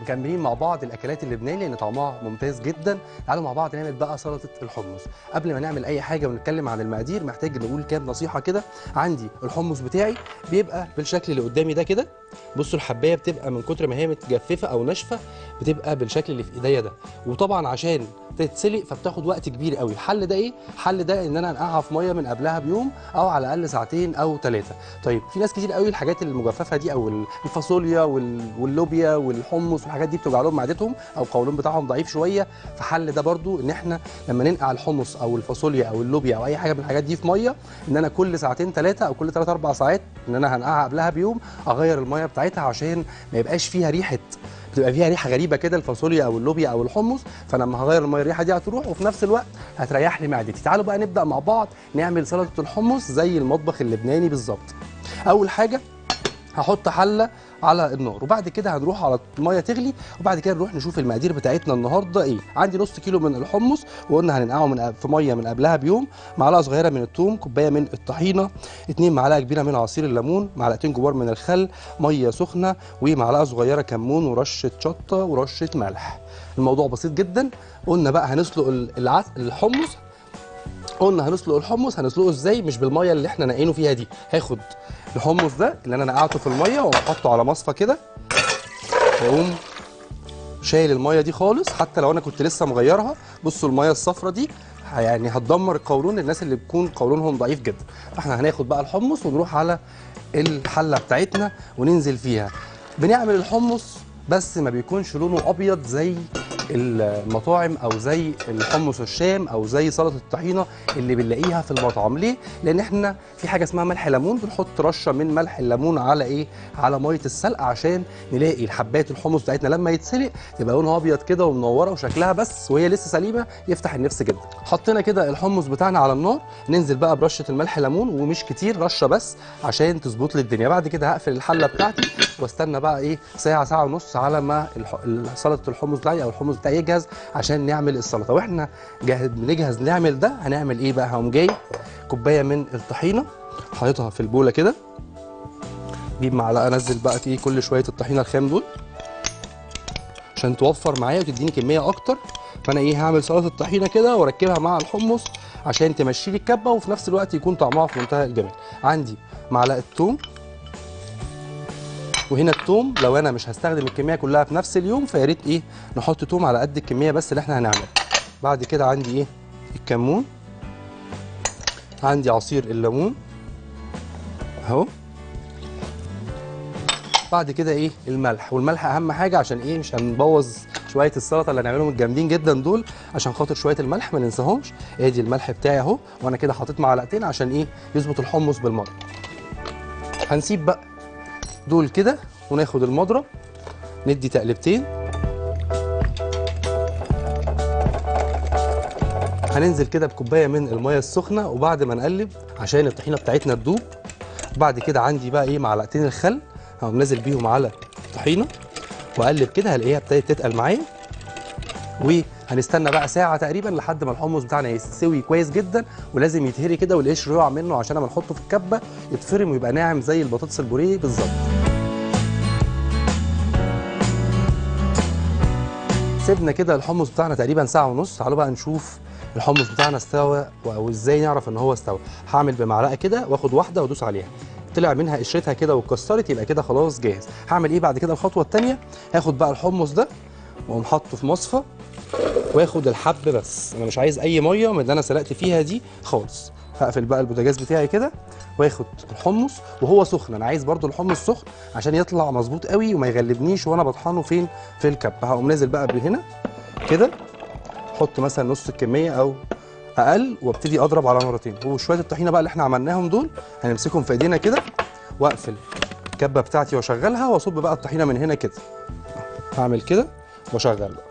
مكملين مع بعض الاكلات اللبناني لان طعمها ممتاز جدا تعالوا مع بعض نعمل بقى سلطه الحمص قبل ما نعمل اي حاجه ونتكلم عن المقادير محتاج نقول كام نصيحه كده عندي الحمص بتاعي بيبقى بالشكل اللي قدامي ده كده بصوا الحبايه بتبقى من كتر ما هي متجففه او ناشفه بتبقى بالشكل اللي في ايديا ده وطبعا عشان تتسلق فبتاخد وقت كبير قوي الحل ده ايه الحل ده ان انا انقعها في ميه من قبلها بيوم او على الاقل ساعتين او ثلاثه طيب في ناس كتير قوي الحاجات المجففه دي او الفاصوليا وال- واللوبيا والحمص والحاجات دي بتوجع لهم معدتهم او القولون بتاعهم ضعيف شويه فحل ده برضو ان احنا لما ننقع الحمص او الفاصوليا او اللوبيا او اي حاجه من الحاجات دي في ميه ان انا كل ساعتين ثلاثه او كل ثلاث اربع ساعات ان انا هنقعها قبلها بيوم اغير الميه بتاعتها عشان ما يبقاش فيها ريحه بتبقى فيها ريحه غريبه كده الفاصوليا او اللوبيا او الحمص فلما هغير الميه الريحه دي هتروح وفي نفس الوقت هتريح لي معدتي تعالوا بقى نبدا مع بعض نعمل سلطه الحمص زي المطبخ اللبناني بالظبط اول حاجه هحط حله على النار وبعد كده هنروح على الميه تغلي وبعد كده نروح نشوف المقادير بتاعتنا النهارده ايه عندي نص كيلو من الحمص وقلنا هننقعه من في ميه من قبلها بيوم معلقه صغيره من الثوم كوبايه من الطحينه اتنين معلقه كبيره من عصير الليمون معلقتين كبار من الخل ميه سخنه ومعلقه صغيره كمون ورشه شطه ورشه ملح الموضوع بسيط جدا قلنا بقى هنسلق ال- العس... الحمص قلنا هنسلق الحمص هنسلقه ازاي مش بالميه اللي احنا ناقينه فيها دي هاخد الحمص ده اللي انا نقعته في الميه واحطه على مصفى كده واقوم شايل الميه دي خالص حتى لو انا كنت لسه مغيرها بصوا الميه الصفرة دي ه- يعني هتدمر القولون الناس اللي بيكون قولونهم ضعيف جدا فاحنا هناخد بقى الحمص ونروح على الحله بتاعتنا وننزل فيها بنعمل الحمص بس ما بيكونش لونه ابيض زي المطاعم او زي الحمص الشام او زي سلطه الطحينه اللي بنلاقيها في المطعم ليه لان احنا في حاجه اسمها ملح ليمون بنحط رشه من ملح الليمون على ايه على ميه السلق عشان نلاقي الحبات الحمص بتاعتنا لما يتسلق تبقى لونها ابيض كده ومنوره وشكلها بس وهي لسه سليمه يفتح النفس جدا حطينا كده الحمص بتاعنا على النار ننزل بقى برشه الملح ليمون ومش كتير رشه بس عشان تظبط لي الدنيا بعد كده هقفل الحله بتاعتي واستنى بقى ايه ساعه ساعه ونص على ما الح... سلطه الحمص بتاعي او الحمص بتاعي يجهز عشان نعمل السلطه واحنا جاهز بنجهز نعمل ده هنعمل ايه بقى هقوم جاي كوبايه من الطحينه حاططها في البوله كده جيب معلقه انزل بقى فيه كل شويه الطحينه الخام دول عشان توفر معايا وتديني كميه اكتر فانا ايه هعمل سلطه الطحينه كده واركبها مع الحمص عشان تمشي لي الكبه وفي نفس الوقت يكون طعمها في منتهى الجمال عندي معلقه ثوم وهنا الثوم لو انا مش هستخدم الكميه كلها في نفس اليوم فيا ريت ايه نحط ثوم على قد الكميه بس اللي احنا هنعملها بعد كده عندي ايه الكمون عندي عصير الليمون اهو بعد كده ايه الملح والملح اهم حاجه عشان ايه مش هنبوظ شويه السلطه اللي هنعملهم الجامدين جدا دول عشان خاطر شويه الملح ما ننساهمش ادي الملح بتاعي اهو وانا كده حاطط معلقتين عشان ايه يظبط الحمص بالمره هنسيب بقى دول كده وناخد المضرب ندي تقلبتين هننزل كده بكوبايه من الميه السخنه وبعد ما نقلب عشان الطحينه بتاعتنا تدوب بعد كده عندي بقى ايه معلقتين الخل هقوم نازل بيهم على الطحينه واقلب كده هلاقيها ابتدت تتقل معايا وهنستنى بقى ساعه تقريبا لحد ما الحمص بتاعنا يستوي كويس جدا ولازم يتهري كده والقشر يقع منه عشان لما نحطه في الكبه يتفرم ويبقى ناعم زي البطاطس البوريه بالظبط سيبنا كده الحمص بتاعنا تقريبا ساعه ونص تعالوا بقى نشوف الحمص بتاعنا استوى او ازاي نعرف ان هو استوى هعمل بمعلقه كده واخد واحده وادوس عليها طلع منها قشرتها كده واتكسرت يبقى كده خلاص جاهز هعمل ايه بعد كده الخطوه الثانيه هاخد بقى الحمص ده واقوم حاطه في مصفى واخد الحب بس انا مش عايز اي ميه من اللي انا سلقت فيها دي خالص هقفل بقى البوتاجاز بتاعي كده واخد الحمص وهو سخن انا عايز برضو الحمص سخن عشان يطلع مظبوط قوي وما يغلبنيش وانا بطحنه فين في الكب هقوم نازل بقى هنا كده احط مثلا نص الكميه او اقل وابتدي اضرب على مرتين وشويه الطحينه بقى اللي احنا عملناهم دول هنمسكهم في ايدينا كده واقفل الكبه بتاعتي واشغلها واصب بقى الطحينه من هنا كده هعمل كده واشغل بقى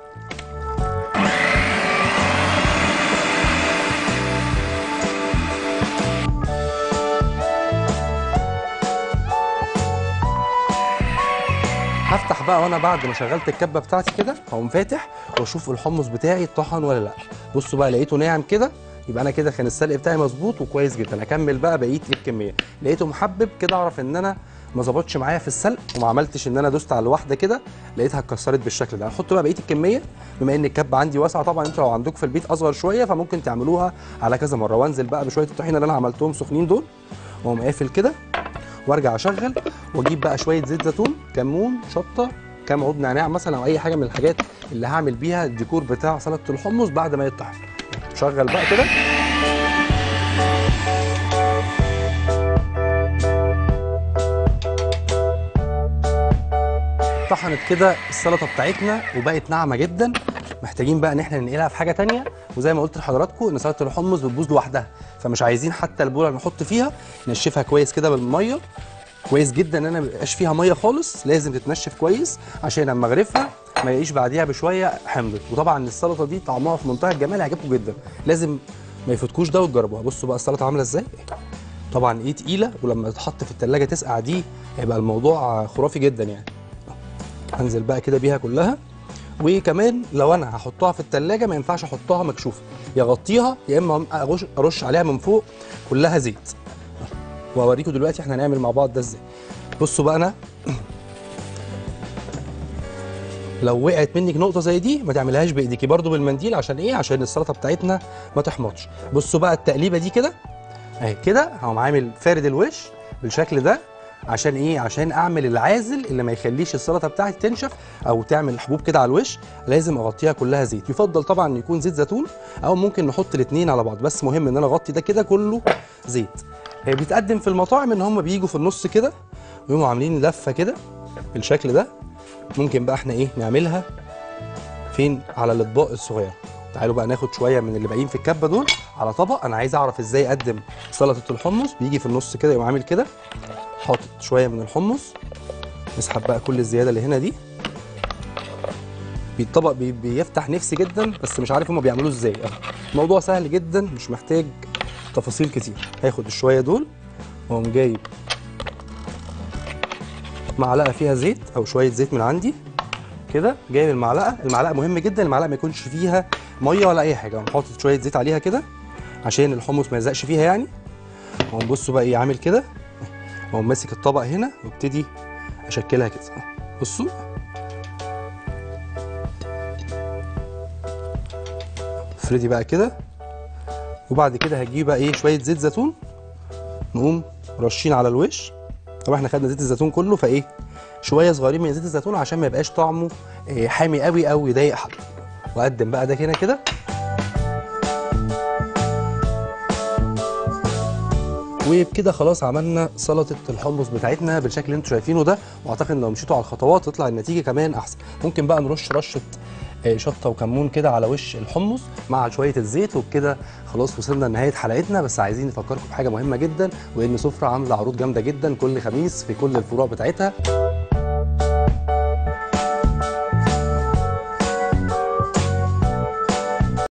هفتح بقى وانا بعد ما شغلت الكبه بتاعتي كده هقوم فاتح واشوف الحمص بتاعي اتطحن ولا لا بصوا بقى لقيته ناعم كده يبقى انا كده كان السلق بتاعي مظبوط وكويس جدا اكمل بقى بقيه الكميه لقيته محبب كده اعرف ان انا ما ظبطش معايا في السلق وما عملتش ان انا دوست على واحده كده لقيتها اتكسرت بالشكل ده هنحط بقى بقيه الكميه بما ان الكب عندي واسعه طبعا انتوا لو عندكم في البيت اصغر شويه فممكن تعملوها على كذا مره وانزل بقى بشويه الطحينه اللي انا عملتهم سخنين دول واقوم قافل كده وارجع اشغل واجيب بقى شويه زيت زيتون كمون شطه كام عود نعناع مثلا او اي حاجه من الحاجات اللي هعمل بيها الديكور بتاع سلطه الحمص بعد ما يطحن شغل بقى كده طحنت كده السلطه بتاعتنا وبقت ناعمه جدا محتاجين بقى ان احنا ننقلها في حاجه تانية وزي ما قلت لحضراتكم ان سلطه الحمص بتبوظ لوحدها فمش عايزين حتى البوله اللي نحط فيها نشفها كويس كده بالميه كويس جدا ان انا ما يبقاش فيها ميه خالص لازم تتنشف كويس عشان لما اغرفها ما يلاقيش بعديها بشويه حمضت وطبعا السلطه دي طعمها في منتهى الجمال هيعجبكم جدا لازم ما يفوتكوش ده وتجربوها بصوا بقى السلطه عامله ازاي طبعا ايه تقيله ولما تتحط في التلاجة تسقع دي هيبقى الموضوع خرافي جدا يعني هنزل بقى كده بيها كلها وكمان لو انا هحطها في التلاجة ما ينفعش احطها مكشوفه يا اغطيها يا اما أرش, ارش عليها من فوق كلها زيت وهوريكم دلوقتي احنا هنعمل مع بعض ده ازاي بصوا بقى انا لو وقعت منك نقطه زي دي ما تعملهاش بايديكي برضو بالمنديل عشان ايه عشان السلطه بتاعتنا ما تحمضش بصوا بقى التقليبه دي كده اهي كده هقوم عامل فارد الوش بالشكل ده عشان ايه عشان اعمل العازل اللي ما يخليش السلطه بتاعتي تنشف او تعمل حبوب كده على الوش لازم اغطيها كلها زيت يفضل طبعا ان يكون زيت زيتون او ممكن نحط الاثنين على بعض بس مهم ان انا اغطي ده كده كله زيت هي بيتقدم في المطاعم ان هم بيجوا في النص كده ويقوموا عاملين لفه كده بالشكل ده ممكن بقى احنا ايه نعملها فين على الاطباق الصغيره تعالوا بقى ناخد شويه من اللي باقيين في الكبه دول على طبق انا عايز اعرف ازاي اقدم سلطه الحمص بيجي في النص كده يقوم عامل كده حاطط شويه من الحمص نسحب بقى كل الزياده اللي هنا دي الطبق بي بيفتح نفسي جدا بس مش عارف هما بيعملوه ازاي اه الموضوع سهل جدا مش محتاج تفاصيل كتير هاخد الشويه دول واقوم جايب معلقه فيها زيت او شويه زيت من عندي كده جايب المعلقه المعلقه مهم جدا المعلقه ما يكونش فيها ميه ولا اي حاجه اقوم حاطط شويه زيت عليها كده عشان الحمص ما يلزقش فيها يعني واقوم بصوا بقى ايه عامل كده واقوم ماسك الطبق هنا وابتدي اشكلها كده بصوا افردي بقى كده وبعد كده هتجيب بقى ايه شويه زيت زيتون نقوم رشين على الوش طبعا احنا خدنا زيت الزيتون كله فايه شويه صغيرين من زيت الزيتون عشان ما يبقاش طعمه إيه حامي قوي او يضايق حد واقدم بقى ده هنا كده وبكده خلاص عملنا سلطه الحمص بتاعتنا بالشكل اللي انتم شايفينه ده واعتقد لو مشيتوا على الخطوات تطلع النتيجه كمان احسن ممكن بقى نرش رشه آه، شطه وكمون كده على وش الحمص مع شويه الزيت وبكده خلاص وصلنا لنهايه حلقتنا بس عايزين نفكركم بحاجه مهمه جدا وان سفره عامله عروض جامده جدا كل خميس في كل الفروع بتاعتها